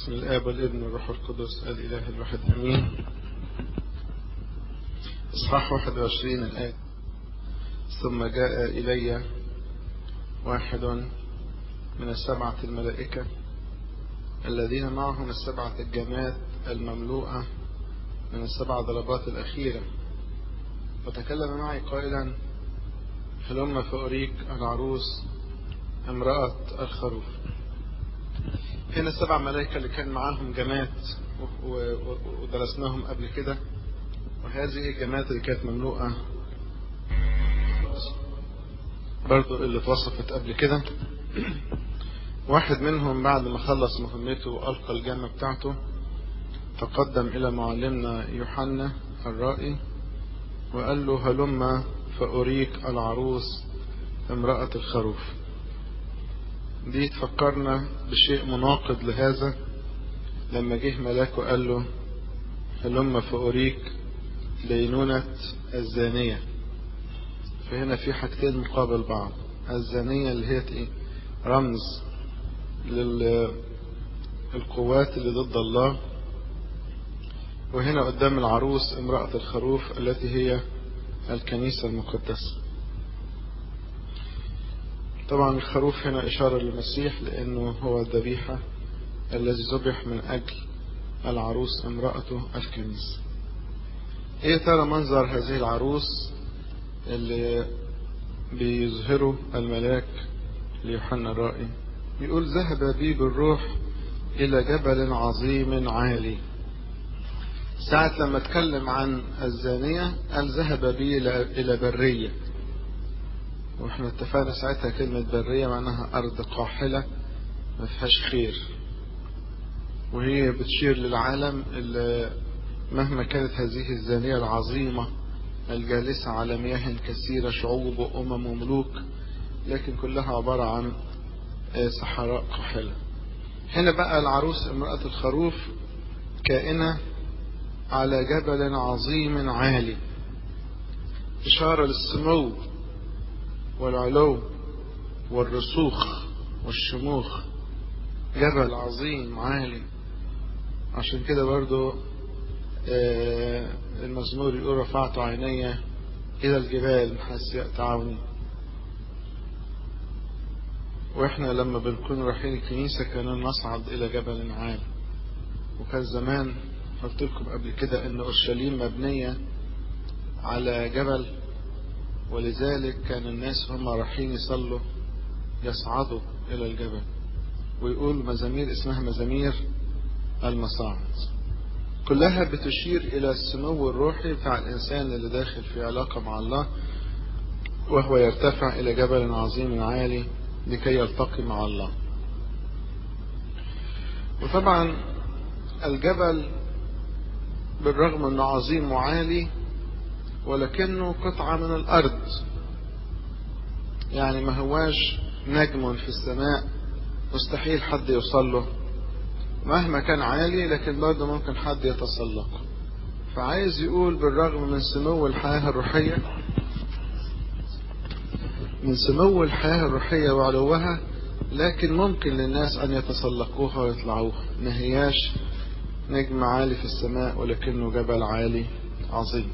بسم الآب والابن والروح القدس الإله الواحد أمين إصحاح 21 الآية ثم جاء إلي واحد من السبعة الملائكة الذين معهم السبعة الجماد المملوءة من السبع ضربات الأخيرة وتكلم معي قائلا هلم فأريك العروس امرأة الخروف هنا السبع ملائكة اللي كان معاهم جماد ودرسناهم قبل كده وهذه الجماد اللي كانت مملوءة برضو اللي اتوصفت قبل كده واحد منهم بعد ما خلص مهمته وألقى الجامة بتاعته تقدم إلى معلمنا يوحنا الرائي وقال له هلم فأريك العروس امرأة الخروف دي تفكرنا بشيء مناقض لهذا لما جه ملاك وقال له هلم فأريك دينونة الزانية فهنا في حاجتين مقابل بعض الزانية اللي هي ايه رمز للقوات اللي ضد الله وهنا قدام العروس امرأة الخروف التي هي الكنيسة المقدسة طبعا الخروف هنا إشارة للمسيح لأنه هو الذبيحة الذي ذبح من أجل العروس امرأته الكنيسة ايه ترى منظر هذه العروس اللي بيظهره الملاك ليوحنا الرائي يقول ذهب بي بالروح إلى جبل عظيم عالي ساعة لما اتكلم عن الزانية قال ذهب بي إلى برية واحنا اتفقنا ساعتها كلمة برية معناها أرض قاحلة ما فيهاش خير وهي بتشير للعالم اللي مهما كانت هذه الزانية العظيمة الجالسة على مياه كثيرة شعوب وأمم وملوك لكن كلها عبارة عن صحراء قاحلة هنا بقى العروس امرأة الخروف كائنة على جبل عظيم عالي إشارة للسمو والعلو والرسوخ والشموخ جبل عظيم عالي عشان كده برضو المزمور يقول رفعت عيني إلى الجبال حسيت تعاوني واحنا لما بنكون رايحين الكنيسة كنا نصعد إلى جبل عالي وكان زمان قلت لكم قبل كده ان اورشليم مبنية على جبل ولذلك كان الناس هم رايحين يصلوا يصعدوا الى الجبل ويقول مزامير اسمها مزامير المصاعد كلها بتشير الى السمو الروحي بتاع الانسان اللي داخل في علاقة مع الله وهو يرتفع الى جبل عظيم عالي لكي يلتقي مع الله وطبعا الجبل بالرغم انه عظيم وعالي ولكنه قطعة من الارض يعني ما هواش نجم في السماء مستحيل حد يوصل له مهما كان عالي لكن برضه ممكن حد يتسلقه فعايز يقول بالرغم من سمو الحياة الروحية من سمو الحياة الروحية وعلوها لكن ممكن للناس أن يتسلقوها ويطلعوها ما هياش نجم عالي في السماء ولكنه جبل عالي عظيم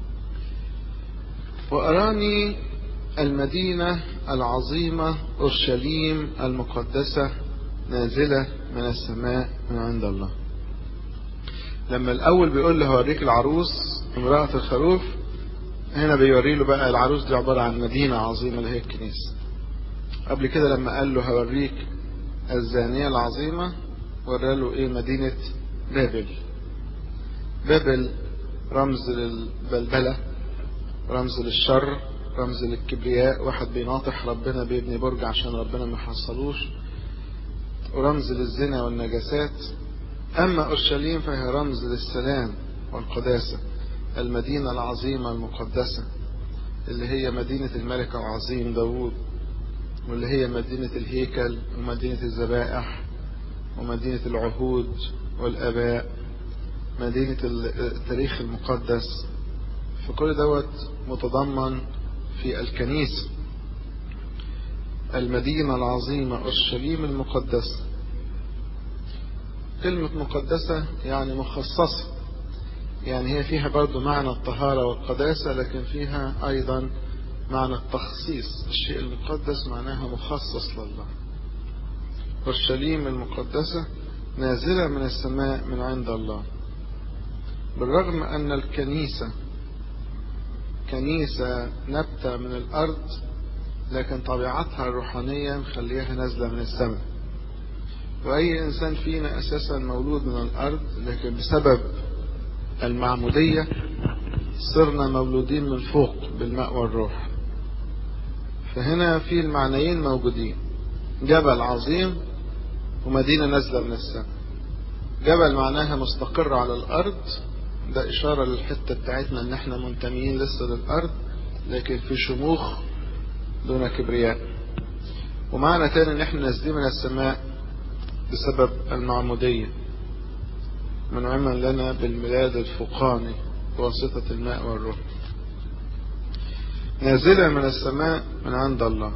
وأراني المدينة العظيمة أورشليم المقدسة نازلة من السماء من عند الله لما الأول بيقول له هوريك العروس امرأة الخروف هنا بيوري له بقى العروس دي عبارة عن مدينة عظيمة اللي هي الكنيسة قبل كده لما قال له هوريك الزانية العظيمة ورى له ايه مدينة بابل بابل رمز للبلبلة رمز للشر رمز للكبرياء واحد بيناطح ربنا بيبني برج عشان ربنا ما يحصلوش ورمز للزنا والنجاسات أما أورشليم فهي رمز للسلام والقداسة المدينة العظيمة المقدسة اللي هي مدينة الملك العظيم داوود واللي هي مدينة الهيكل ومدينة الذبائح ومدينة العهود والآباء مدينة التاريخ المقدس فكل دوت متضمن في الكنيسة المدينة العظيمة أورشليم المقدسة كلمة مقدسة يعني مخصصة يعني هي فيها برضو معنى الطهارة والقداسة لكن فيها أيضا معنى التخصيص الشيء المقدس معناها مخصص لله اورشليم المقدسة نازلة من السماء من عند الله بالرغم أن الكنيسة كنيسة نبتة من الأرض لكن طبيعتها الروحانية مخليها نازلة من السماء وأي إنسان فينا أساسا مولود من الأرض لكن بسبب المعمودية صرنا مولودين من فوق بالماء والروح فهنا في المعنيين موجودين جبل عظيم ومدينة نازلة من السماء جبل معناها مستقر على الأرض ده إشارة للحتة بتاعتنا إن إحنا منتميين لسه للأرض لكن في شموخ دون كبرياء ومعنى تاني إن إحنا نازلين من السماء بسبب المعمودية منعما لنا بالميلاد الفوقاني بواسطة الماء والروح نازلة من السماء من عند الله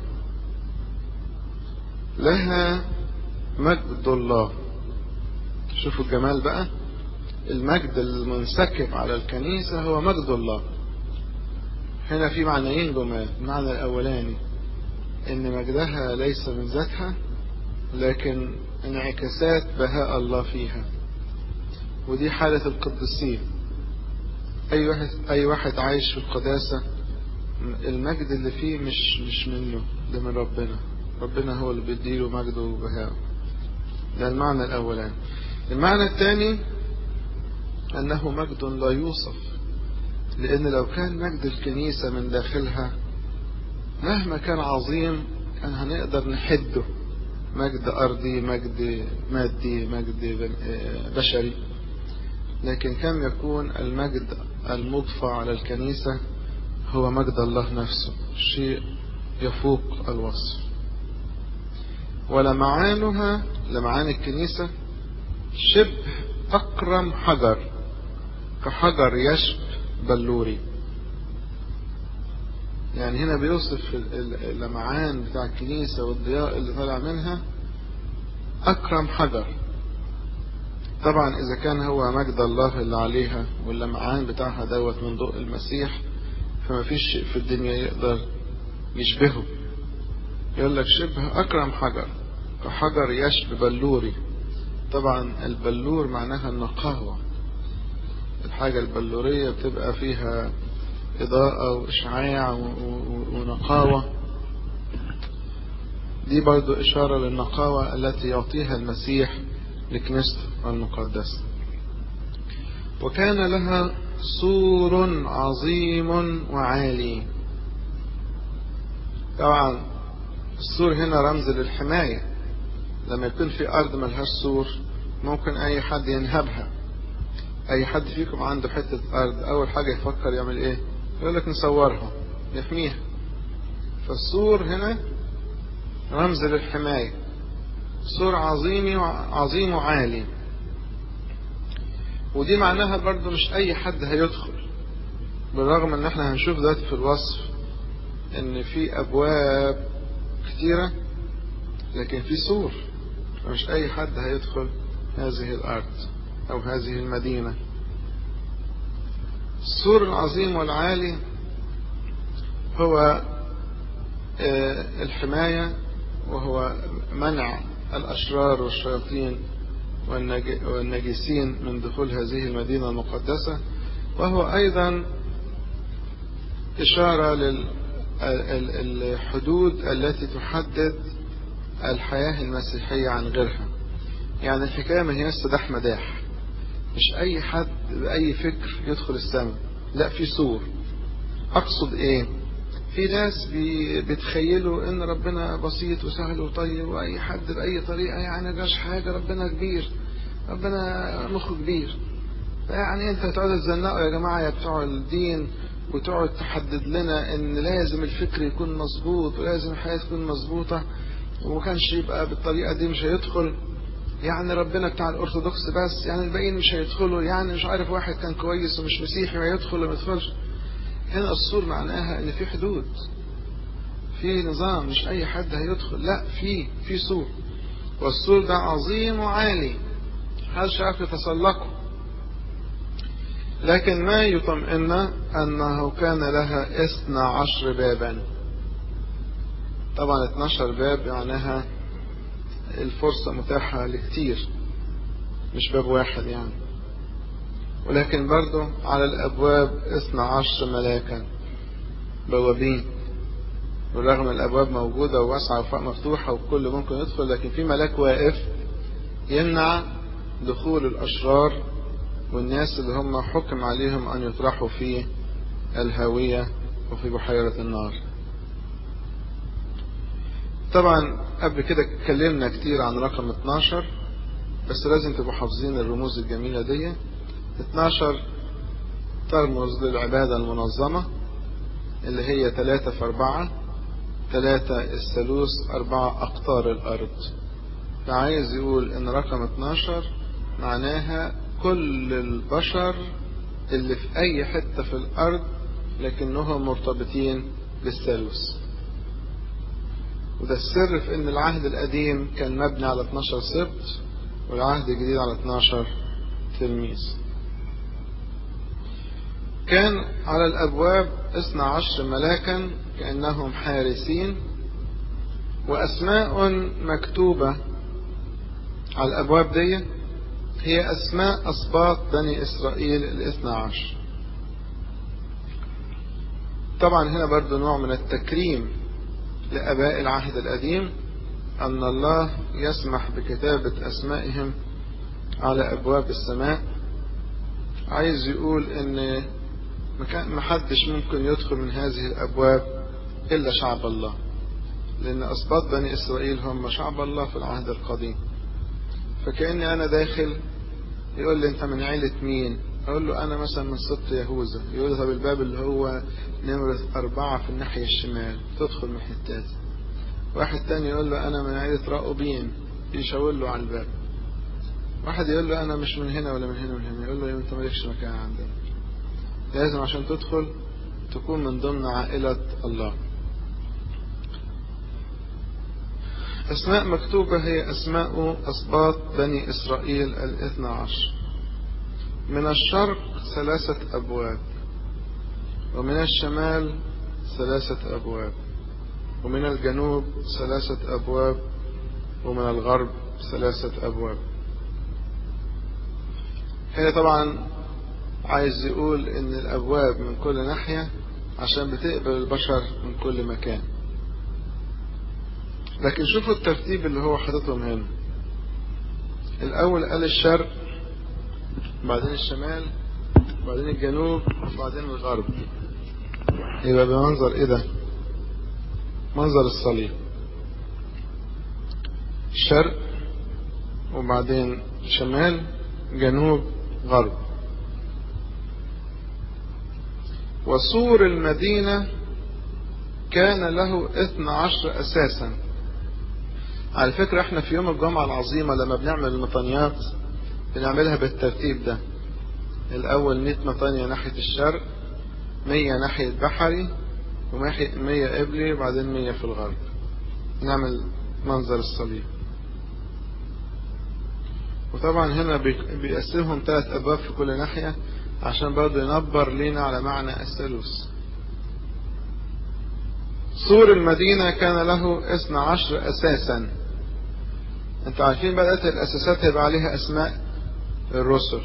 لها مجد الله شوفوا الجمال بقى المجد المنسكب على الكنيسة هو مجد الله هنا في معنيين جمال المعنى الأولاني إن مجدها ليس من ذاتها لكن انعكاسات بهاء الله فيها ودي حالة القديسين أي واحد أي واحد عايش في القداسة المجد اللي فيه مش مش منه ده من ربنا ربنا هو اللي بيديله مجده وبهاءه ده المعنى الأولاني المعنى الثاني أنه مجد لا يوصف لأن لو كان مجد الكنيسة من داخلها مهما كان عظيم كان هنقدر نحده مجد أرضي مجد مادي مجد بشري لكن كم يكون المجد المضفى على الكنيسة هو مجد الله نفسه شيء يفوق الوصف ولمعانها لمعان الكنيسة شبه أكرم حجر كحجر يشب بلوري يعني هنا بيوصف اللمعان بتاع الكنيسة والضياء اللي طالع منها أكرم حجر طبعا إذا كان هو مجد الله اللي عليها واللمعان بتاعها دوت من ضوء المسيح فما فيش شيء في الدنيا يقدر يشبهه يقول لك شبه أكرم حجر كحجر يشب بلوري طبعا البلور معناها النقاوة الحاجة البلورية بتبقى فيها إضاءة وإشعاع ونقاوة دي برضو إشارة للنقاوة التي يعطيها المسيح لكنيسته المقدسة وكان لها سور عظيم وعالي طبعا السور هنا رمز للحماية لما يكون في أرض ملهاش سور ممكن أي حد ينهبها أي حد فيكم عنده حتة أرض أول حاجة يفكر يعمل إيه يقول لك نصورها يحميها فالسور هنا رمز للحماية سور عظيم عظيم وعالي ودي معناها برضو مش أي حد هيدخل بالرغم ان احنا هنشوف دلوقتي في الوصف ان في ابواب كتيرة لكن في سور فمش اي حد هيدخل هذه الارض او هذه المدينة السور العظيم والعالي هو الحماية وهو منع الأشرار والشياطين والنجسين من دخول هذه المدينة المقدسة وهو أيضا إشارة للحدود التي تحدد الحياة المسيحية عن غيرها يعني الحكاية ما هي سداح مداح مش أي حد بأي فكر يدخل السماء لا في سور أقصد إيه في ناس بيتخيلوا ان ربنا بسيط وسهل وطيب واي حد باي طريقه يعني جاش حاجه ربنا كبير ربنا مخه كبير يعني انت هتقعدوا تزنقوا يا جماعه يا بتوع الدين وتقعد تحدد لنا ان لازم الفكر يكون مظبوط ولازم الحياه تكون مظبوطه وما كانش يبقى بالطريقه دي مش هيدخل يعني ربنا بتاع الارثوذكس بس يعني الباقيين مش هيدخلوا يعني مش عارف واحد كان كويس ومش مسيحي ويدخل ولا ما يدخلش هنا السور معناها ان في حدود في نظام مش اي حد هيدخل لا في في سور والسور ده عظيم وعالي محدش عارف يتسلقه لكن ما يطمئن أنه كان لها اثنى عشر بابا طبعا 12 باب معناها الفرصة متاحة لكتير مش باب واحد يعني ولكن برضو على الأبواب اثنى عشر ملاكا بوابين بالرغم الأبواب موجودة وواسعة وفوق مفتوحة والكل ممكن يدخل لكن في ملاك واقف يمنع دخول الأشرار والناس اللي هم حكم عليهم أن يطرحوا في الهاوية وفي بحيرة النار طبعا قبل كده اتكلمنا كتير عن رقم 12 بس لازم تبقوا حافظين الرموز الجميلة دي 12 ترمز للعبادة المنظمة اللي هي ثلاثة في أربعة ثلاثة الثالوث أربعة أقطار الأرض فعايز يقول إن رقم 12 معناها كل البشر اللي في أي حتة في الأرض لكنهم مرتبطين بالثالوث وده السر في ان العهد القديم كان مبني على 12 سبط والعهد الجديد على 12 تلميذ كان على الابواب 12 ملاكا كانهم حارسين واسماء مكتوبه على الابواب دي هي اسماء اسباط بني اسرائيل الاثنى عشر طبعا هنا برضو نوع من التكريم لأباء العهد القديم أن الله يسمح بكتابة أسمائهم على أبواب السماء عايز يقول إن محدش ممكن يدخل من هذه الأبواب إلا شعب الله لأن أسباط بني إسرائيل هم شعب الله في العهد القديم فكأني أنا داخل يقول لي أنت من عيلة مين أقول له أنا مثلا من سبط يهوذا يقول لي طب الباب اللي هو نمرة أربعة في الناحية الشمال تدخل من حتات واحد تاني يقول له أنا من عيلة راؤوبين يشاور له على الباب واحد يقول له أنا مش من هنا ولا من هنا ولا من هنا يقول له أنت مالكش مكان عندنا لازم عشان تدخل تكون من ضمن عائلة الله أسماء مكتوبة هي أسماء أسباط بني إسرائيل الاثنى عشر من الشرق ثلاثة أبواب ومن الشمال ثلاثة أبواب ومن الجنوب ثلاثة أبواب ومن الغرب ثلاثة أبواب هي طبعا عايز يقول ان الأبواب من كل ناحية عشان بتقبل البشر من كل مكان لكن شوفوا الترتيب اللي هو حاططهم هنا الأول قال الشرق بعدين الشمال بعدين الجنوب وبعدين الغرب يبقى بمنظر ايه ده منظر الصليب شرق وبعدين شمال جنوب غرب وسور المدينة كان له اثنى عشر أساسا على فكرة احنا في يوم الجمعة العظيمة لما بنعمل المطانيات بنعملها بالترتيب ده الأول 100 مطانية ناحية الشرق 100 ناحية بحري و100 قبلي وبعدين 100 في الغرب نعمل منظر الصليب وطبعا هنا بيقسمهم ثلاث أبواب في كل ناحية عشان برضه ينبر لينا على معنى الثالوث سور المدينة كان له اثنى عشر أساسا انتوا عارفين بدأت الأساسات هيبقى عليها أسماء الرسل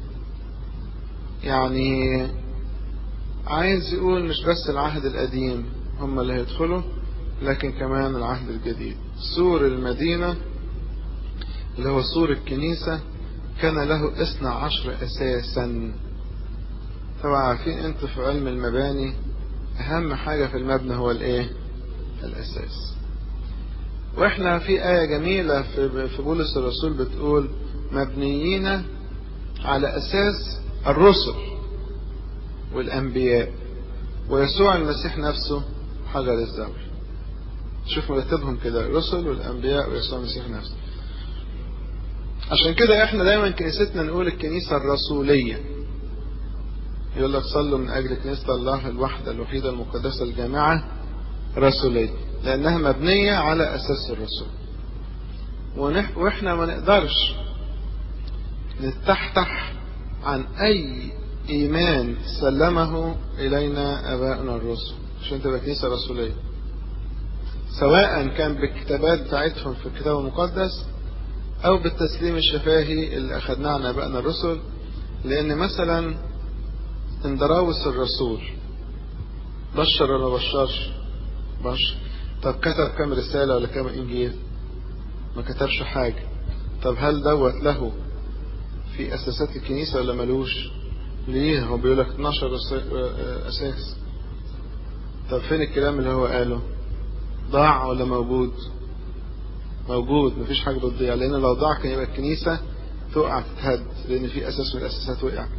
يعني عايز يقول مش بس العهد القديم هم اللي هيدخلوا لكن كمان العهد الجديد سور المدينة اللي هو سور الكنيسة كان له اثنى عشر أساسا طبعا عارفين انتوا في علم المباني أهم حاجة في المبنى هو الإيه؟ الأساس واحنا في آية جميلة في بولس الرسول بتقول مبنيين على أساس الرسل والأنبياء ويسوع المسيح نفسه حجر الزاوية شوف مرتبهم كده الرسل والأنبياء ويسوع المسيح نفسه عشان كده احنا دايما كنيستنا نقول الكنيسة الرسولية يقول لك صلوا من أجل كنيسة الله الوحدة الوحيدة المقدسة الجامعة رسولية لأنها مبنية على أساس الرسول واحنا ما نقدرش نتحتح عن أي إيمان سلمه إلينا آبائنا الرسل عشان تبقى كنيسة رسولية سواء كان بالكتابات بتاعتهم في الكتاب المقدس أو بالتسليم الشفاهي اللي أخذناه عن آبائنا الرسل لأن مثلا اندراوس الرسول بشر ولا بشرش بشر طب كتب كام رسالة ولا كام إنجيل ما كتبش حاجة طب هل دوت له في أساسات الكنيسة ولا ملوش ليه هو بيقول لك 12 أساس طب فين الكلام اللي هو قاله ضاع ولا موجود موجود مفيش حاجة بتضيع لأن لو ضاع كان يبقى الكنيسة تقع تتهد لأن في أساس من الأساسات وقع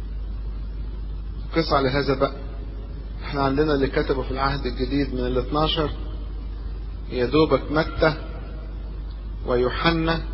قص على هذا بقى احنا عندنا اللي كتبوا في العهد الجديد من ال 12 يا دوبك متى ويوحنا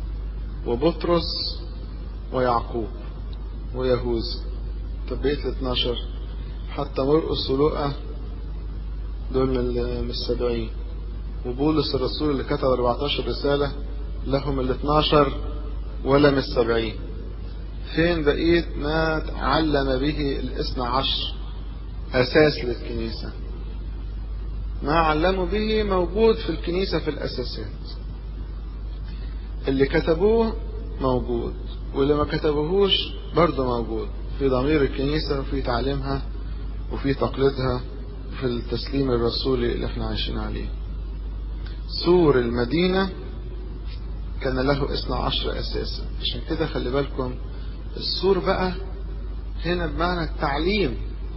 وبطرس ويعقوب ويهوذا طب بقيت ال 12 حتى مرقس ولوقا دول من السبعين وبولس الرسول اللي كتب 14 رسالة لهم ال 12 ولا من السبعين فين بقيت ما علم به الاثنى عشر أساس للكنيسة ما علموا به موجود في الكنيسة في الأساسات اللي كتبوه موجود واللي ما كتبوهوش برضه موجود في ضمير الكنيسة وفي تعليمها وفي تقليدها في التسليم الرسولي اللي احنا عايشين عليه سور المدينة كان له اثنى عشر أساسا عشان كده خلي بالكم السور بقى هنا بمعنى التعليم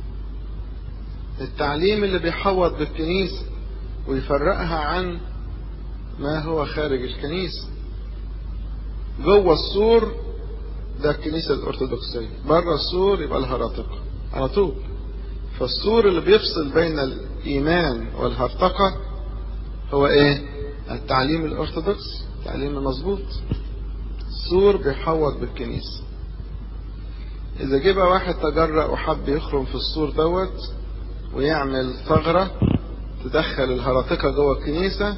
التعليم اللي بيحوط بالكنيسة ويفرقها عن ما هو خارج الكنيسة جوه السور ده الكنيسة الأرثوذكسية بره السور يبقى الهرطقة على طول فالسور اللي بيفصل بين الإيمان والهرطقة هو إيه؟ التعليم الأرثوذكس التعليم المظبوط سور بيحوط بالكنيسة إذا جه بقى واحد تجرأ وحب يخرم في السور دوت ويعمل ثغرة تدخل الهرطقة جوه الكنيسة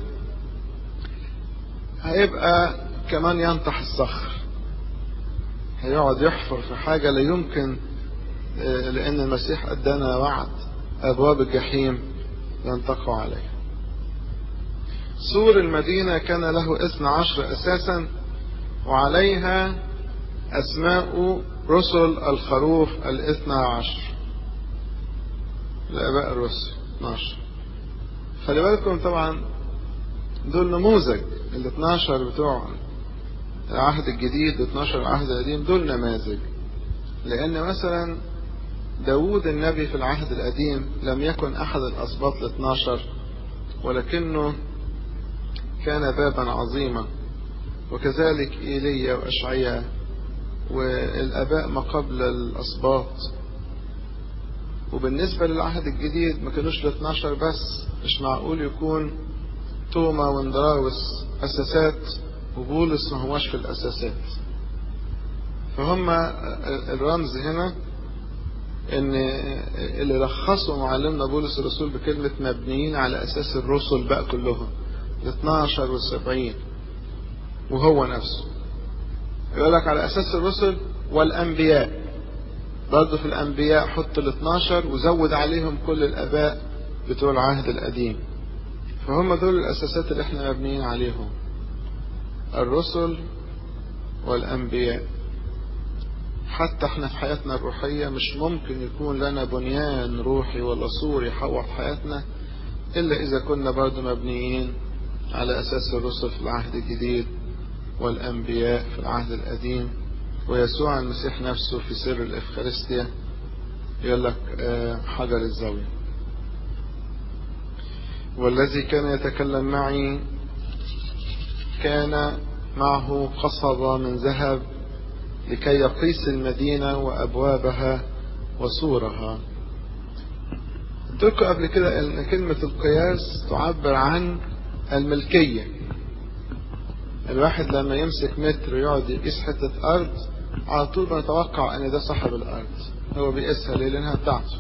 هيبقى كمان ينطح الصخر هيقعد يحفر في حاجة لا يمكن لأن المسيح أدانا وعد أبواب الجحيم ينطقوا عليها سور المدينة كان له اثنى عشر أساسا وعليها أسماء رسل الخروف الاثنى عشر الآباء الرسل 12 خلي بالكم طبعا دول نموذج ال 12 بتوع العهد الجديد و 12 العهد القديم دول نماذج لأن مثلا داود النبي في العهد القديم لم يكن أحد الأسباط ال 12 ولكنه كان بابا عظيما وكذلك إيليا وأشعياء والآباء ما قبل الأسباط وبالنسبة للعهد الجديد ما كانوش ل 12 بس مش معقول يكون توما واندراوس أساسات وبولس ما هواش في الأساسات فهم الرمز هنا ان اللي لخصوا معلمنا بولس الرسول بكلمة مبنيين على أساس الرسل بقى كلهم ال 12 وال 70 وهو نفسه يقول لك على أساس الرسل والأنبياء برضه في الأنبياء حط ال 12 وزود عليهم كل الآباء بتوع العهد القديم فهم دول الأساسات اللي احنا مبنيين عليهم الرسل والأنبياء حتى احنا في حياتنا الروحية مش ممكن يكون لنا بنيان روحي ولا سور يحوط حياتنا إلا إذا كنا برضه مبنيين على أساس الرسل في العهد الجديد والأنبياء في العهد القديم ويسوع المسيح نفسه في سر الإفخارستيا يقول لك حجر الزاوية والذي كان يتكلم معي كان معه قصبة من ذهب لكي يقيس المدينة وأبوابها وسورها قلت قبل كده أن كلمة القياس تعبر عن الملكية الواحد لما يمسك متر ويقعد يقيس حتة أرض على طول بنتوقع أن ده صاحب الأرض هو بيقيسها ليه لأنها بتاعته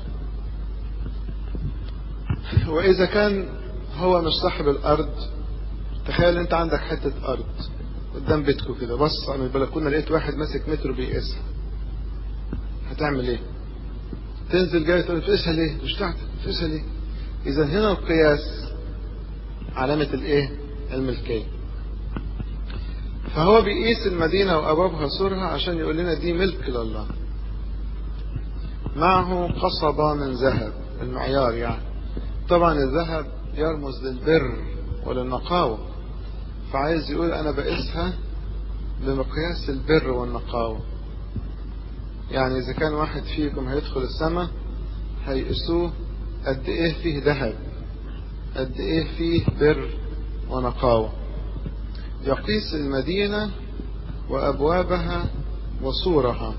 وإذا كان هو مش صاحب الأرض تخيل أنت عندك حتة أرض قدام بيتكم كده بص من البلكونه لقيت واحد ماسك متر بيقيسها هتعمل ايه؟ تنزل جاي تقول تقيسها ليه؟ مش بتاعتك تقيسها ليه؟ اذا هنا القياس علامه الايه؟ الملكيه فهو بيقيس المدينة وأبوابها سورها عشان يقول لنا دي ملك لله معه قصبة من ذهب المعيار يعني طبعا الذهب يرمز للبر وللنقاوة فعايز يقول أنا بقيسها بمقياس البر والنقاوة يعني إذا كان واحد فيكم هيدخل السماء هيقيسوه قد إيه فيه ذهب قد إيه فيه بر ونقاوة يقيس المدينة وأبوابها وسورها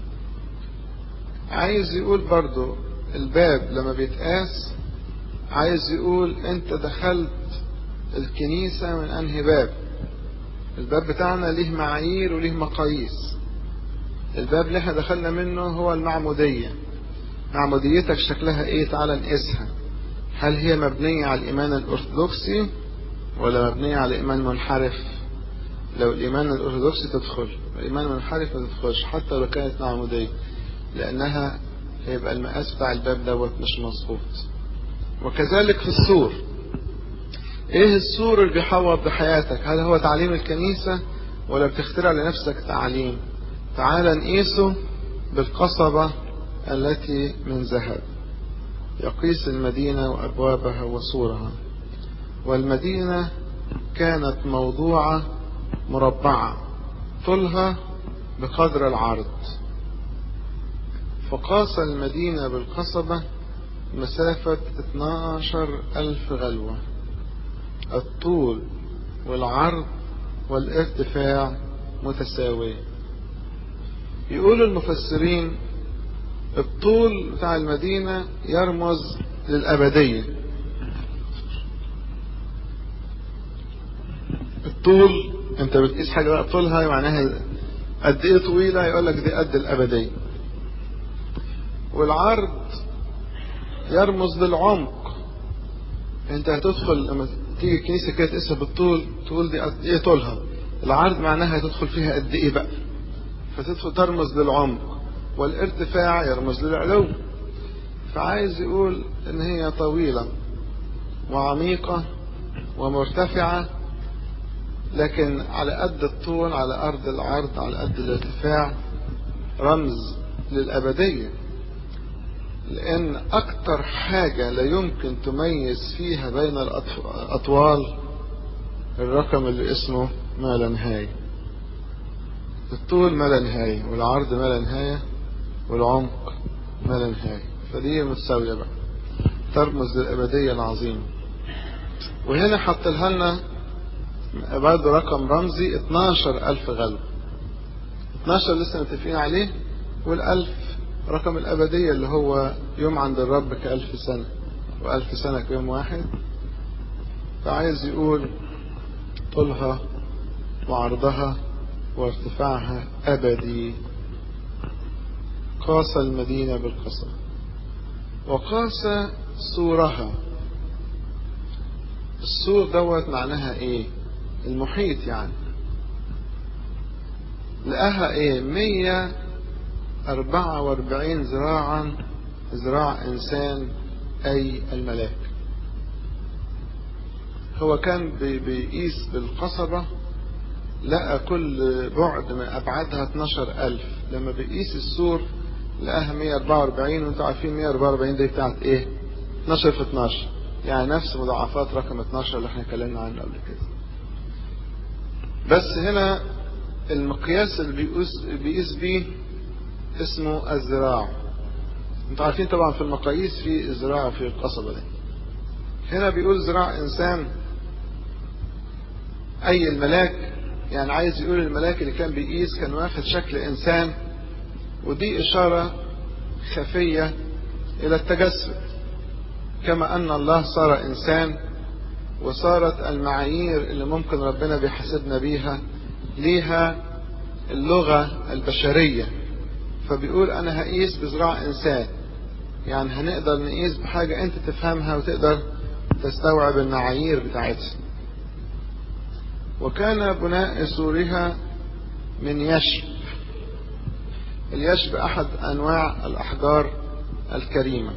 عايز يقول برضو الباب لما بيتقاس عايز يقول انت دخلت الكنيسة من انهي باب الباب بتاعنا ليه معايير وليه مقاييس الباب اللي احنا دخلنا منه هو المعمودية معموديتك شكلها ايه تعال نقيسها هل هي مبنية على الإيمان الأرثوذكسي ولا مبنية على إيمان منحرف لو الإيمان الأرثوذكسي تدخل الإيمان المنحرف ما تدخلش حتى لو كانت معمودية لأنها هيبقى المقاس بتاع الباب دوت مش مظبوط وكذلك في السور ايه السور اللي بيحوط بحياتك هل هو تعليم الكنيسة ولا بتخترع لنفسك تعليم تعال نقيسه بالقصبة التي من ذهب يقيس المدينة وأبوابها وسورها والمدينة كانت موضوعة مربعة طولها بقدر العرض فقاس المدينة بالقصبة مسافة 12 ألف غلوة الطول والعرض والارتفاع متساوي يقول المفسرين الطول بتاع المدينة يرمز للأبدية الطول انت بتقيس حاجة بقى طولها معناها قد ايه طويلة يقول لك دي قد الأبدية والعرض يرمز للعمق انت هتدخل لما تيجي الكنيسة كده تقيسها بالطول تقول دي قد ايه طولها العرض معناها هتدخل فيها قد ايه بقى فتدخل ترمز للعمق والارتفاع يرمز للعلو فعايز يقول ان هي طويلة وعميقة ومرتفعة لكن على قد الطول على أرض العرض على قد الارتفاع رمز للأبدية لأن أكتر حاجة لا يمكن تميز فيها بين الأطوال الرقم اللي اسمه ما لا نهاية الطول ما لا نهاية والعرض ما لا نهاية والعمق ما لا نهاية فدي متساوية بقى ترمز للأبدية العظيمة وهنا حط لها لنا برضه رقم رمزي 12 ألف غلو 12 لسه متفقين عليه والألف رقم الأبدية اللي هو يوم عند الرب كألف سنة وألف سنة كيوم واحد فعايز يقول طولها وعرضها وارتفاعها أبدي قاس المدينة بالقصر وقاس سورها السور دوت معناها ايه المحيط يعني لقاها ايه مية أربعة وأربعين ذراعا ذراع إنسان أي الملاك هو كان بيقيس بالقصبة لقى كل بعد من أبعادها 12 ألف لما بيقيس السور لقاها 144 وانتوا عارفين 144 دي بتاعت ايه 12 في 12 يعني نفس مضاعفات رقم 12 اللي احنا اتكلمنا عنه قبل كده بس هنا المقياس اللي بيقيس بيقيس بيه اسمه الذراع انتوا عارفين طبعا في المقاييس في الذراع وفي القصبة دي هنا بيقول ذراع انسان اي الملاك يعني عايز يقول الملاك اللي كان بيقيس كان واخد شكل انسان ودي اشارة خفية الى التجسد كما ان الله صار انسان وصارت المعايير اللي ممكن ربنا بيحاسبنا بيها ليها اللغة البشرية فبيقول انا هقيس بذراع انسان يعني هنقدر نقيس بحاجة انت تفهمها وتقدر تستوعب المعايير بتاعتها وكان بناء سورها من يشب اليشب أحد أنواع الأحجار الكريمة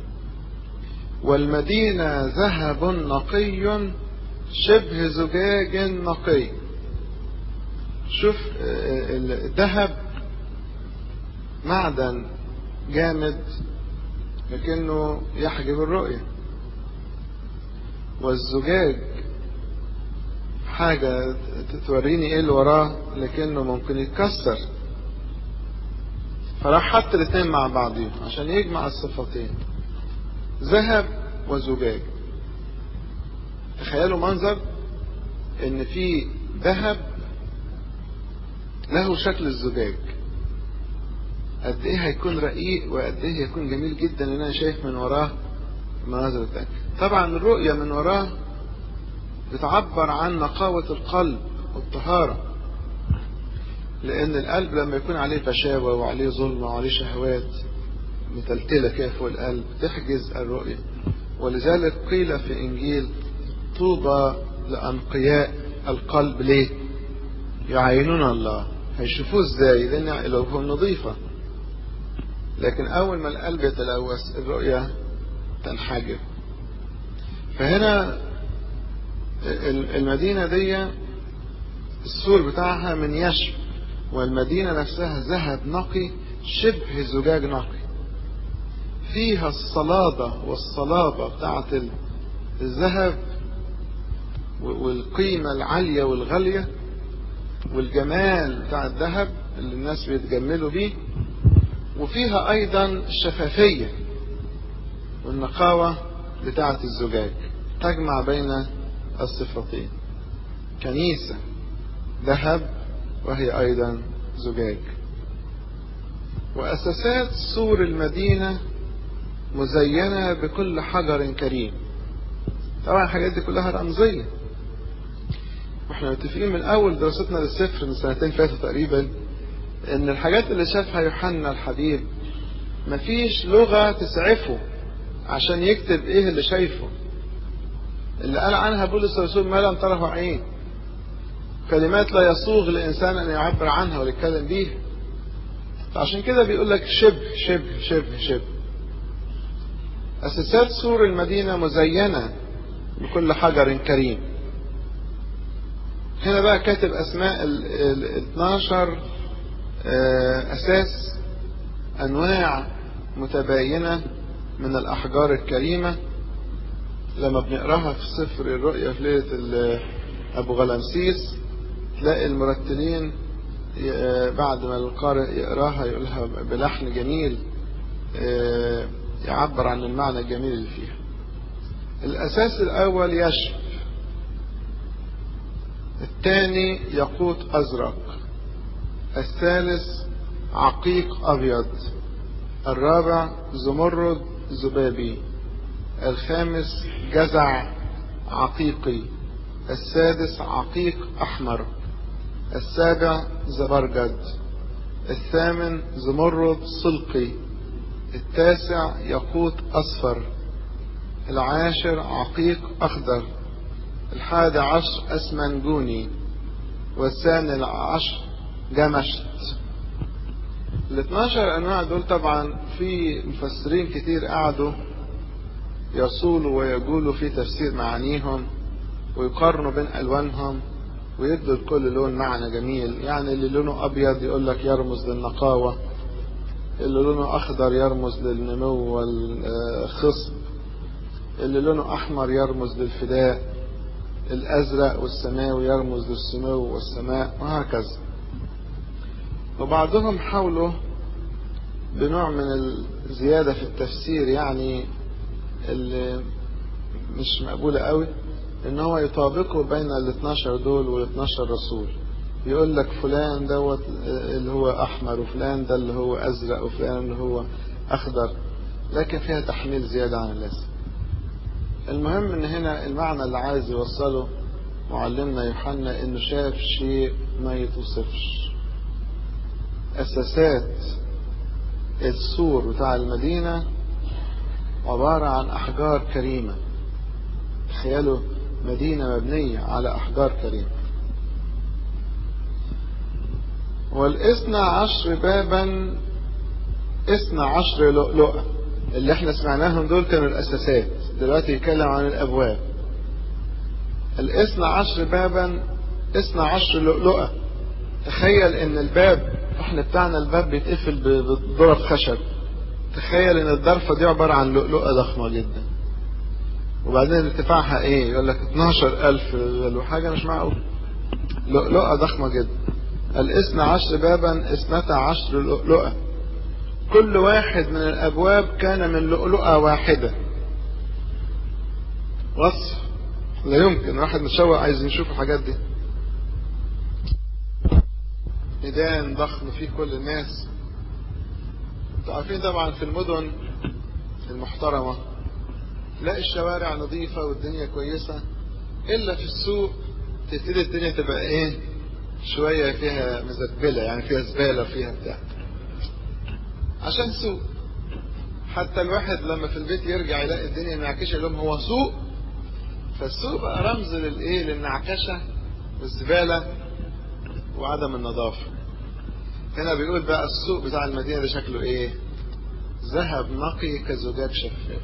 والمدينة ذهب نقي شبه زجاج نقي شوف الذهب معدن جامد لكنه يحجب الرؤية والزجاج حاجة توريني ايه اللي وراه لكنه ممكن يتكسر فراح حط الاثنين مع بعضهم عشان يجمع الصفتين ذهب وزجاج تخيلوا منظر ان في ذهب له شكل الزجاج قد ايه هيكون رقيق وقد ايه هيكون جميل جدا ان انا شايف من وراه المناظر التانية طبعا الرؤية من وراه بتعبر عن نقاوة القلب والطهارة لأن القلب لما يكون عليه فشاوة وعليه ظلمة وعليه شهوات متلتلة كده فوق القلب تحجز الرؤية ولذلك قيل في إنجيل طوبى لأنقياء القلب ليه؟ يعينون الله هيشوفوه ازاي؟ لأن قلوبهم نظيفة لكن أول ما القلب يتلوث الرؤية تنحجر فهنا المدينة دي السور بتاعها من يشب والمدينة نفسها ذهب نقي شبه زجاج نقي فيها الصلادة والصلابة بتاعت الذهب والقيمة العالية والغالية والجمال بتاع الذهب اللي الناس بيتجملوا بيه وفيها أيضا الشفافية والنقاوة بتاعة الزجاج تجمع بين الصفتين كنيسة ذهب وهي أيضا زجاج وأساسات سور المدينة مزينة بكل حجر كريم طبعا الحاجات دي كلها رمزية واحنا متفقين من أول دراستنا للسفر من سنتين فاتوا تقريبا إن الحاجات اللي شافها يوحنا الحبيب مفيش لغة تسعفه عشان يكتب إيه اللي شايفه اللي قال عنها بولس الرسول ما لم تره عين كلمات لا يصوغ الإنسان أن يعبر عنها ويتكلم بيها عشان كده بيقول لك شبه شبه شبه شبه أساسات سور المدينة مزينة بكل حجر كريم هنا بقى كاتب أسماء ال 12 أساس أنواع متباينة من الأحجار الكريمة لما بنقراها في سفر الرؤيا في ليلة أبو غلامسيس تلاقي المرتلين بعد ما القارئ يقراها يقولها بلحن جميل يعبر عن المعنى الجميل اللي فيها الأساس الأول يشب الثاني يقوت أزرق الثالث عقيق أبيض الرابع زمرد زبابي الخامس جزع عقيقي السادس عقيق أحمر السابع زبرجد الثامن زمرد صلقي التاسع يقوت أصفر العاشر عقيق أخضر الحادي عشر أسمنجوني والثاني عشر جمشت ال 12 أنواع دول طبعا في مفسرين كتير قعدوا يصولوا ويقولوا في تفسير معانيهم ويقارنوا بين ألوانهم ويدوا لكل لون معنى جميل يعني اللي لونه أبيض يقول لك يرمز للنقاوة اللي لونه أخضر يرمز للنمو والخصب اللي لونه أحمر يرمز للفداء الأزرق والسماوي يرمز للسمو والسماء وهكذا وبعضهم حاولوا بنوع من الزيادة في التفسير يعني اللي مش مقبولة قوي ان هو يطابقه بين ال 12 دول وال 12 رسول يقول لك فلان دوت اللي هو احمر وفلان ده اللي هو ازرق وفلان اللي هو اخضر لكن فيها تحميل زيادة عن اللازم المهم ان هنا المعنى اللي عايز يوصله معلمنا يوحنا انه شاف شيء ما يتوصفش اساسات السور بتاع المدينة عبارة عن احجار كريمة تخيلوا مدينة مبنية على احجار كريمة والاثنى عشر بابا اثنى عشر لؤلؤة اللي احنا سمعناهم دول كانوا الأساسات دلوقتي يتكلم عن الأبواب الاثنى عشر بابا اثنى عشر لؤلؤة تخيل ان الباب احنا بتاعنا الباب بيتقفل بضرب خشب تخيل ان الضرفة دي عبارة عن لؤلؤة ضخمة جدا وبعدين ارتفاعها ايه يقول لك 12 الف حاجة مش معقول لؤلؤة ضخمة جدا الاثنى عشر بابا اثنتا عشر لؤلؤة كل واحد من الابواب كان من لؤلؤة واحدة وصف لا يمكن واحد متشوق عايز يشوف الحاجات دي ميدان ضخم فيه كل الناس انتوا عارفين طبعا في المدن المحترمة تلاقي الشوارع نظيفة والدنيا كويسة إلا في السوق تبتدي الدنيا تبقى إيه شوية فيها مزبلة يعني فيها زبالة فيها بتاع عشان سوق حتى الواحد لما في البيت يرجع يلاقي الدنيا منعكشة لهم هو سوق فالسوق بقى رمز للإيه للنعكشة والزبالة وعدم النظافة هنا بيقول بقى السوق بتاع المدينة ده شكله ايه ذهب نقي كزجاج شفاف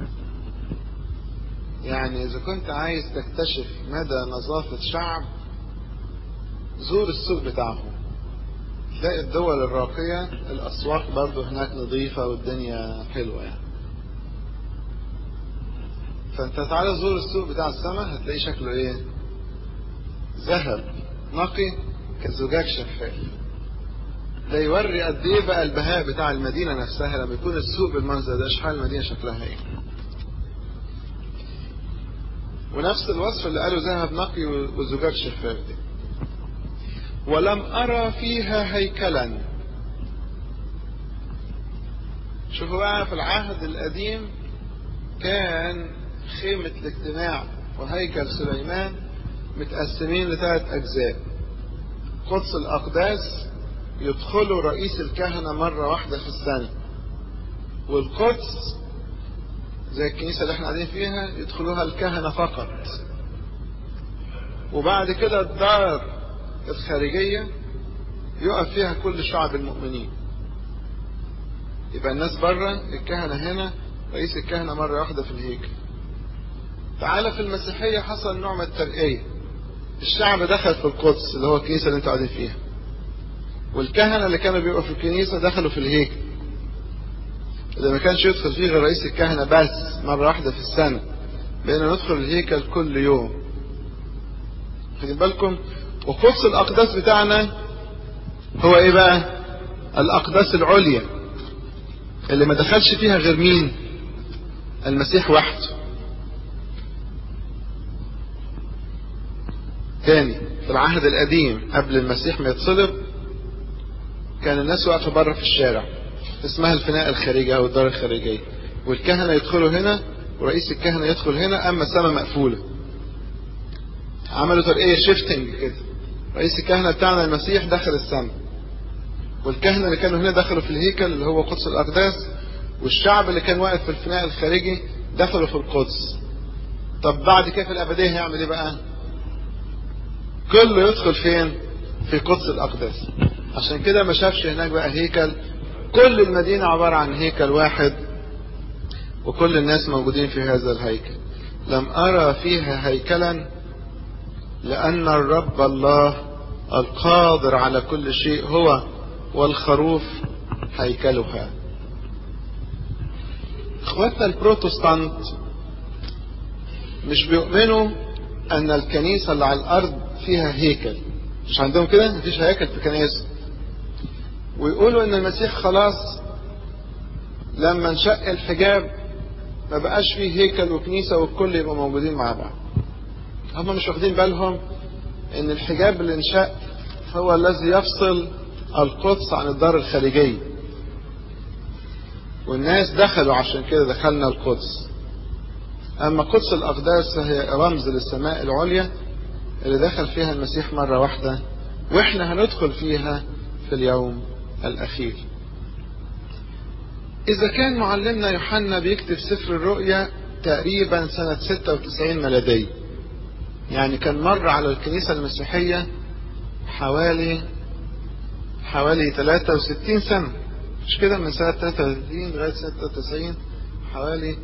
يعني اذا كنت عايز تكتشف مدى نظافة شعب زور السوق بتاعهم تلاقي الدول الراقية الاسواق برضو هناك نظيفة والدنيا حلوة يعني فانت تعالى زور السوق بتاع السماء هتلاقي شكله ايه ذهب نقي كزجاج شفاف ده يوري قد ايه بقى البهاء بتاع المدينه نفسها لما يكون السوق بالمنظر ده اشحال المدينه شكلها ايه ونفس الوصف اللي قاله ذهب نقي وزجاج شفاف دي ولم ارى فيها هيكلا شوفوا بقى في العهد القديم كان خيمة الاجتماع وهيكل سليمان متقسمين لثلاث أجزاء قدس الأقداس يدخلوا رئيس الكهنة مرة واحدة في السنة والقدس زي الكنيسة اللي احنا قاعدين فيها يدخلوها الكهنة فقط وبعد كده الدار الخارجية يقف فيها كل شعب المؤمنين يبقى الناس بره الكهنة هنا رئيس الكهنة مرة واحدة في الهيكل تعالى في المسيحية حصل نوع من الترقية الشعب دخل في القدس اللي هو الكنيسة اللي انتوا قاعدين فيها والكهنة اللي كانوا بيبقوا في الكنيسة دخلوا في الهيكل إذا ما كانش يدخل فيه غير رئيس الكهنة بس مرة واحدة في السنة بقينا ندخل الهيكل كل يوم خدين بالكم وقدس الأقداس بتاعنا هو إيه بقى الأقداس العليا اللي ما دخلش فيها غير مين المسيح وحده تاني في العهد القديم قبل المسيح ما يتصلب كان الناس واقفه بره في الشارع اسمها الفناء الخارجي او الدار الخارجيه والكهنه يدخلوا هنا ورئيس الكهنه يدخل هنا اما السماء مقفوله عملوا ترقيه شيفتنج كده رئيس الكهنه بتاعنا المسيح دخل السماء والكهنه اللي كانوا هنا دخلوا في الهيكل اللي هو قدس الاقداس والشعب اللي كان واقف في الفناء الخارجي دخلوا في القدس طب بعد كده في الابديه هيعمل ايه بقى كله يدخل فين في قدس الاقداس عشان كده ما شافش هناك بقى هيكل كل المدينة عبارة عن هيكل واحد وكل الناس موجودين في هذا الهيكل لم أرى فيها هيكلا لأن الرب الله القادر على كل شيء هو والخروف هيكلها اخواتنا البروتستانت مش بيؤمنوا ان الكنيسة اللي على الارض فيها هيكل مش عندهم كده مفيش هياكل في كنائس ويقولوا ان المسيح خلاص لما انشق الحجاب ما بقاش فيه هيكل وكنيسة والكل يبقوا موجودين مع بعض هم مش واخدين بالهم ان الحجاب اللي انشق هو الذي يفصل القدس عن الدار الخارجية والناس دخلوا عشان كده دخلنا القدس اما قدس الاقداس هي رمز للسماء العليا اللي دخل فيها المسيح مرة واحدة واحنا هندخل فيها في اليوم الأخير إذا كان معلمنا يوحنا بيكتب سفر الرؤيا تقريبا سنة 96 ميلادية يعني كان مر على الكنيسة المسيحية حوالي حوالي 63 سنة مش كده من سنة 33 لغاية سنة 93 حوالي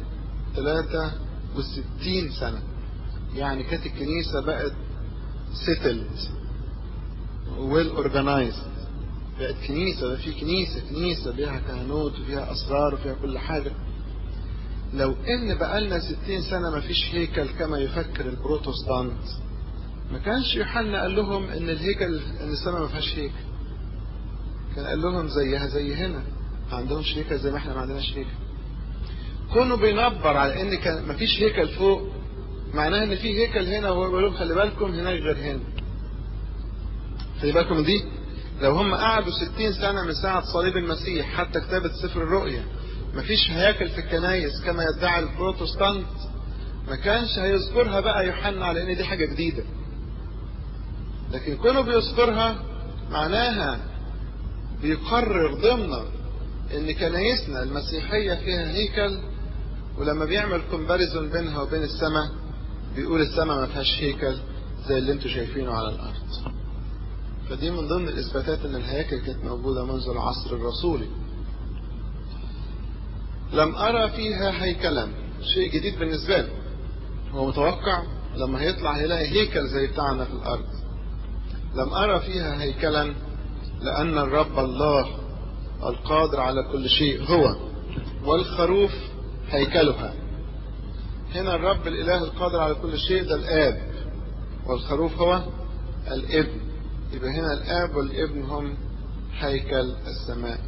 63 سنة يعني كانت الكنيسة بقت settled ويل organized بقت كنيسة بقى في كنيسة كنيسة فيها كهنوت وفيها أسرار وفيها كل حاجة لو إن بقالنا 60 سنة ما فيش هيكل كما يفكر البروتستانت ما كانش يوحنا قال لهم إن الهيكل إن السماء ما فيهاش هيكل كان قال لهم زيها زي هنا ما عندهمش هيكل زي ما احنا ما عندناش هيكل كونه بينبر على ان كان ما فيش هيكل فوق معناها ان في هيكل هنا وهو بيقول لهم خلي بالكم هناك غير هنا خلي بالكم من دي لو هم قعدوا 60 سنة من ساعة صليب المسيح حتى كتابة سفر الرؤيا مفيش هياكل في الكنايس كما يدعي البروتستانت ما كانش هيذكرها بقى يوحنا على ان دي حاجة جديدة لكن كونه بيذكرها معناها بيقرر ضمن ان كنايسنا المسيحية فيها هيكل ولما بيعمل كومباريزون بينها وبين السماء بيقول السماء ما فيهاش هيكل زي اللي انتوا شايفينه على الارض فدي من ضمن الاثباتات ان الهياكل كانت موجودة منذ العصر الرسولي لم ارى فيها هيكلا شيء جديد بالنسبة له هو متوقع لما هيطلع هيلاقي هيكل زي بتاعنا في الارض لم ارى فيها هيكلا لان الرب الله القادر على كل شيء هو والخروف هيكلها هنا الرب الاله القادر على كل شيء ده الاب والخروف هو الابن يبقى هنا الاب والابن هم هيكل السماء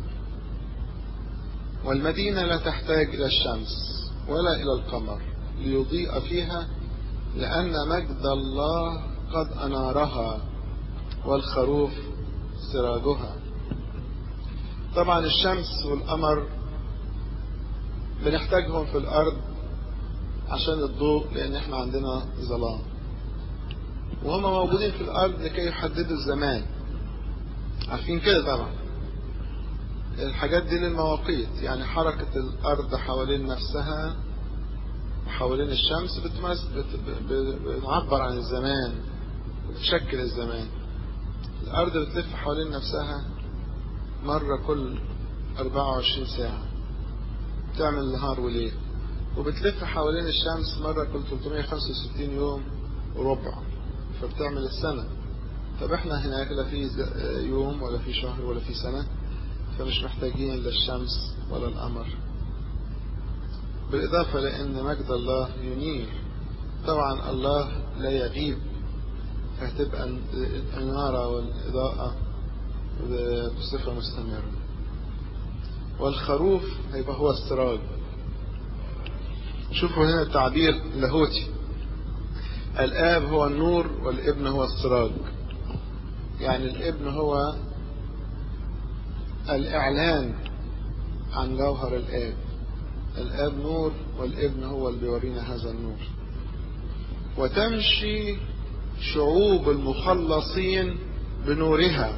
والمدينة لا تحتاج إلى الشمس ولا إلى القمر ليضيء فيها لأن مجد الله قد أنارها والخروف سراجها طبعا الشمس والقمر بنحتاجهم في الأرض عشان الضوء لأن احنا عندنا ظلام وهم موجودين في الأرض لكي يحددوا الزمان عارفين كده طبعا الحاجات دي للمواقيت يعني حركة الأرض حوالين نفسها وحوالين الشمس بتمس بتعبر عن الزمان بتشكل الزمان الأرض بتلف حوالين نفسها مرة كل 24 ساعة بتعمل نهار وليل وبتلف حوالين الشمس مرة كل 365 يوم وربع فبتعمل السنة طب احنا هناك لا في يوم ولا في شهر ولا في سنة فمش محتاجين لا الشمس ولا القمر بالإضافة لأن مجد الله ينير طبعا الله لا يغيب فهتبقى الإنارة والإضاءة بصفة مستمرة والخروف هيبقى هو السراج شوفوا هنا التعبير لاهوتي الآب هو النور والابن هو السراج يعني الابن هو الإعلان عن جوهر الآب الآب نور والابن هو اللي بيورينا هذا النور وتمشي شعوب المخلصين بنورها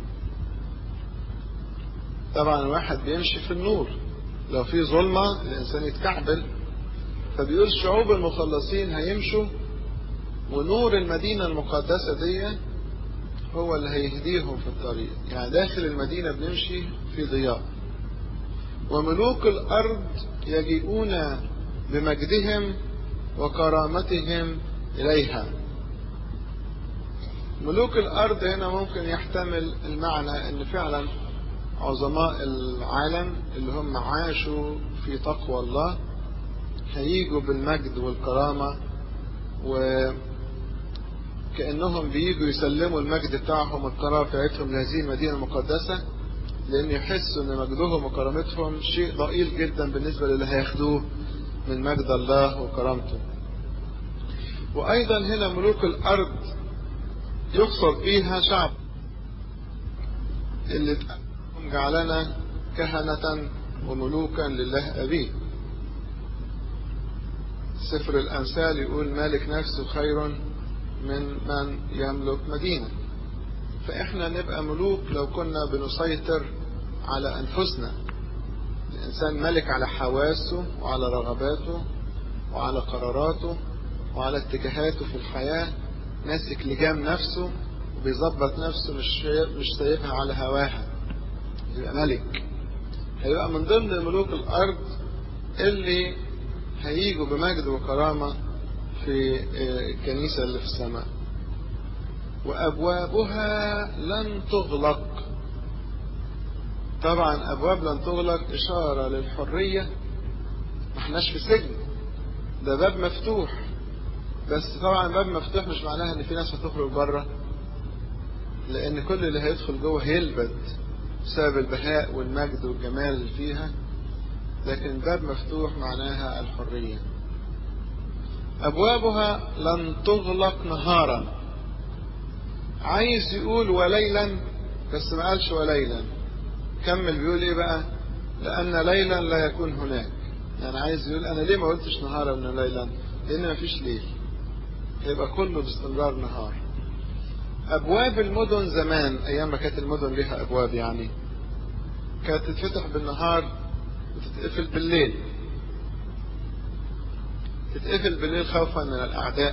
طبعا الواحد بيمشي في النور لو في ظلمة الإنسان يتكعبل فبيقول شعوب المخلصين هيمشوا ونور المدينة المقدسة دي هو اللي هيهديهم في الطريق يعني داخل المدينة بنمشي في ضياء وملوك الأرض يجيئون بمجدهم وكرامتهم إليها ملوك الأرض هنا ممكن يحتمل المعنى أن فعلا عظماء العالم اللي هم عاشوا في تقوى الله هيجوا بالمجد والكرامة وكأنهم بيجوا يسلموا المجد بتاعهم والكرامة بتاعتهم لهذه المدينة المقدسة لأن يحسوا أن مجدهم وكرامتهم شيء ضئيل جدا بالنسبة للي هياخدوه من مجد الله وكرامته وأيضا هنا ملوك الأرض يقصد بيها شعب اللي جعلنا كهنة وملوكا لله أبيه سفر الأمثال يقول مالك نفسه خير من من يملك مدينة فإحنا نبقى ملوك لو كنا بنسيطر على أنفسنا الإنسان ملك على حواسه وعلى رغباته وعلى قراراته وعلى اتجاهاته في الحياة ماسك لجام نفسه وبيظبط نفسه مش مش سايبها على هواها يبقى ملك هيبقى من ضمن ملوك الأرض اللي هيجوا بمجد وكرامة في الكنيسة اللي في السماء وأبوابها لن تغلق طبعا أبواب لن تغلق إشارة للحرية ما احناش في سجن ده باب مفتوح بس طبعا باب مفتوح مش معناها ان في ناس هتخرج بره لان كل اللي هيدخل جوه هيلبد بسبب البهاء والمجد والجمال اللي فيها لكن باب مفتوح معناها الحرية أبوابها لن تغلق نهارا عايز يقول وليلا بس ما قالش وليلا كمل بيقول ايه بقى لأن ليلا لا يكون هناك يعني عايز يقول أنا ليه ما قلتش نهارا من ليلا لأن ما فيش ليل هيبقى كله باستمرار نهار أبواب المدن زمان أيام ما كانت المدن ليها أبواب يعني كانت تتفتح بالنهار وتتقفل بالليل تتقفل بالليل خوفا من الأعداء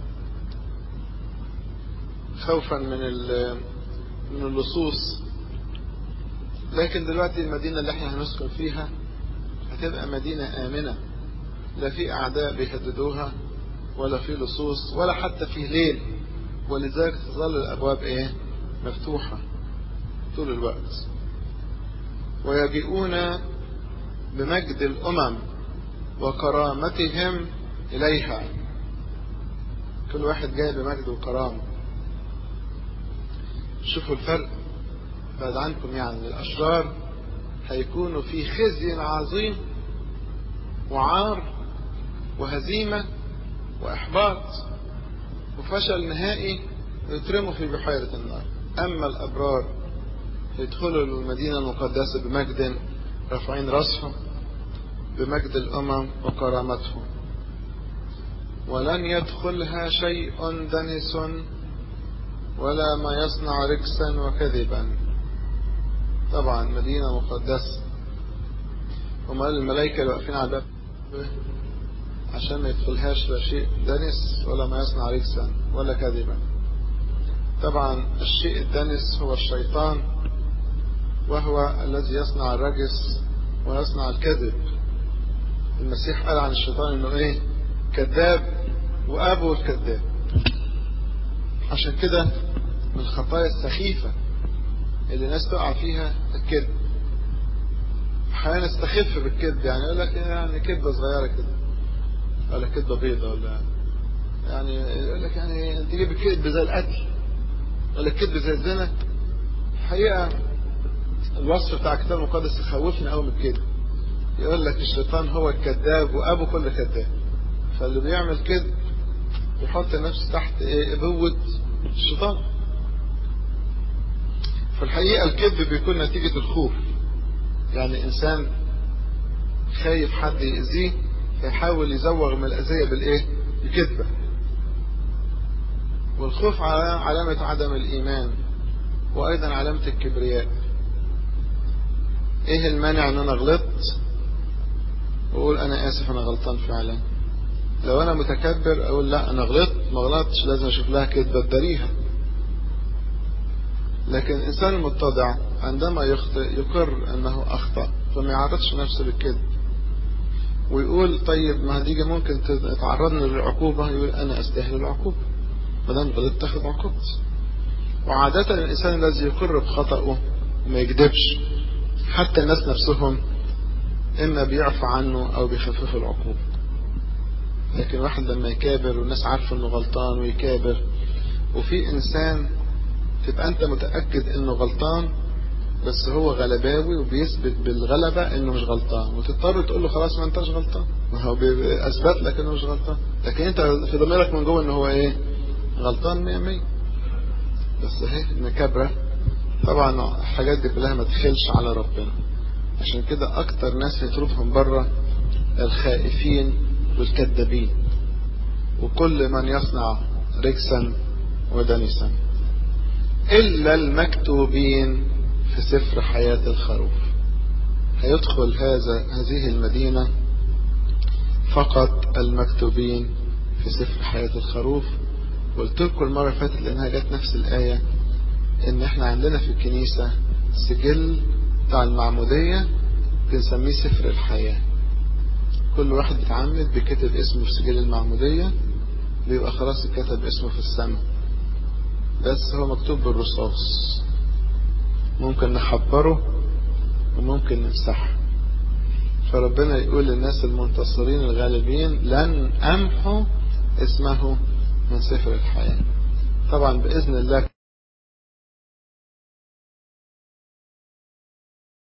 خوفا من من اللصوص لكن دلوقتي المدينة اللي احنا هنسكن فيها هتبقى مدينة آمنة لا في أعداء بيهددوها ولا في لصوص ولا حتى في ليل ولذلك تظل الأبواب إيه مفتوحة طول الوقت ويجيئون بمجد الأمم وكرامتهم إليها كل واحد جاي بمجد وكرامة شوفوا الفرق بعد عنكم يعني الأشرار هيكونوا في خزي عظيم وعار وهزيمة وإحباط وفشل نهائي يترموا في بحيرة النار أما الأبرار يدخلوا المدينة المقدسة بمجد رافعين رأسهم بمجد الأمم وكرامتهم ولن يدخلها شيء دنس ولا ما يصنع ركسا وكذبا طبعا مدينة مقدسة هم الملائكة اللي واقفين على الباب عشان ما يدخلهاش لا شيء دنس ولا ما يصنع ركسا ولا كذبا طبعا الشيء الدنس هو الشيطان وهو الذي يصنع الرجس ويصنع الكذب المسيح قال عن الشيطان انه ايه كذاب وابو الكذاب عشان كده من الخطايا السخيفة اللي الناس تقع فيها الكذب احيانا استخف بالكذب يعني يقول لك يعني كذبة صغيرة كده ولا كذبة بيضة ولا يعني يقول لك يعني انت جيب الكذب زي القتل ولا الكذب زي الزنا الحقيقة الوصف بتاع الكتاب المقدس يخوفنا قوي من الكذب يقول لك الشيطان هو الكذاب وابو كل كذاب فاللي بيعمل كذب يحط نفسه تحت ايه ابوة الشيطان في الحقيقة الكذب بيكون نتيجة الخوف يعني انسان خايف حد يأذيه فيحاول يزوغ من الأذية بالايه الكذبة والخوف علامة عدم الإيمان وأيضا علامة الكبرياء ايه المانع ان انا غلطت واقول انا اسف انا غلطان فعلا لو انا متكبر اقول لا انا غلطت ما غلطتش لازم اشوف لها كذبه تداريها لكن الانسان المتضع عندما يخطئ يقر انه اخطا فما يعرضش نفسه للكذب ويقول طيب ما هتيجي ممكن تعرضني للعقوبه يقول انا استاهل العقوبه ما دام غلطت تاخد عقوبتي وعاده الانسان الذي يقر بخطئه وما يكذبش حتى الناس نفسهم إما بيعفى عنه أو بيخففوا العقوبة لكن واحد لما يكابر والناس عارفة إنه غلطان ويكابر وفي إنسان تبقى أنت متأكد إنه غلطان بس هو غلباوي وبيثبت بالغلبة إنه مش غلطان وتضطر تقول له خلاص ما أنتش غلطان ما هو أثبت لك إنه مش غلطان لكن أنت في ضميرك من جوه إنه هو إيه غلطان 100 100 بس أهي المكابرة طبعا الحاجات دي كلها ما تخلش على ربنا عشان كده اكتر ناس يطردهم بره الخائفين والكذابين وكل من يصنع ركسا ودنسا الا المكتوبين في سفر حياة الخروف هيدخل هذا هذه المدينة فقط المكتوبين في سفر حياة الخروف قلت لكم المرة اللي فاتت لأنها جت نفس الآية إن إحنا عندنا في الكنيسة سجل بتاع المعمودية بنسميه سفر الحياة كل واحد بيتعمد بيكتب اسمه في سجل المعمودية بيبقى خلاص اتكتب اسمه في السماء بس هو مكتوب بالرصاص ممكن نحبره وممكن نمسحه فربنا يقول للناس المنتصرين الغالبين لن أمحو اسمه من سفر الحياة طبعا بإذن الله